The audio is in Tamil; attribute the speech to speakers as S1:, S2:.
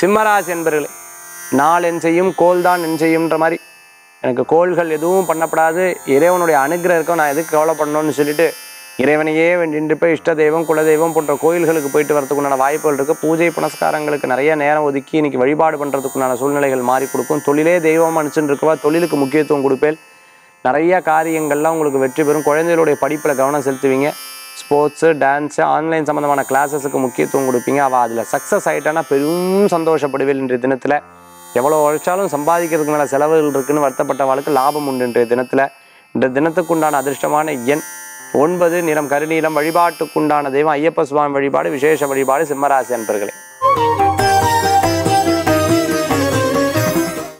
S1: சிம்மராசி என்பர்களே நாள் என் செய்யும் கோல் தான் என் செய்யும்ன்ற மாதிரி எனக்கு கோள்கள் எதுவும் பண்ணப்படாது இறைவனுடைய அனுகிரகம் இருக்கும் நான் எதுக்கு கவலைப்படணும்னு சொல்லிட்டு இறைவனையே வேண்டிட்டு போய் இஷ்ட தெய்வம் குலதெய்வம் போன்ற கோயில்களுக்கு போயிட்டு வரதுக்குண்டான வாய்ப்புகள் இருக்குது பூஜை புனஸ்காரங்களுக்கு நிறைய நேரம் ஒதுக்கி இன்னைக்கு வழிபாடு பண்ணுறதுக்குண்டான சூழ்நிலைகள் மாறி கொடுக்கும் தொழிலே தெய்வம் அனுப்பிச்சுட்டு இருக்கவா தொழிலுக்கு முக்கியத்துவம் கொடுப்பேன் நிறைய காரியங்கள்லாம் உங்களுக்கு வெற்றி பெறும் குழந்தைகளுடைய படிப்பில் கவனம் செலுத்துவீங்க ஸ்போர்ட்ஸு டான்ஸு ஆன்லைன் சம்மந்தமான கிளாஸஸுக்கு முக்கியத்துவம் கொடுப்பீங்க அவள் அதில் சக்ஸஸ் ஆகிட்டானா பெரும் சந்தோஷப்படுவேன் இன்றைய தினத்தில் எவ்வளோ உழைச்சாலும் சம்பாதிக்கிறதுக்கு மேலே செலவுகள் இருக்குன்னு வருத்தப்பட்டவாளுக்கு லாபம் உண்டு இன்றைய தினத்தில் இந்த தினத்துக்குண்டான அதிர்ஷ்டமான எண் ஒன்பது நிறம் கருநீலம் வழிபாட்டுக்குண்டான தெய்வம் ஐயப்ப சுவாமி வழிபாடு விசேஷ வழிபாடு சிம்மராசி அன்பர்களே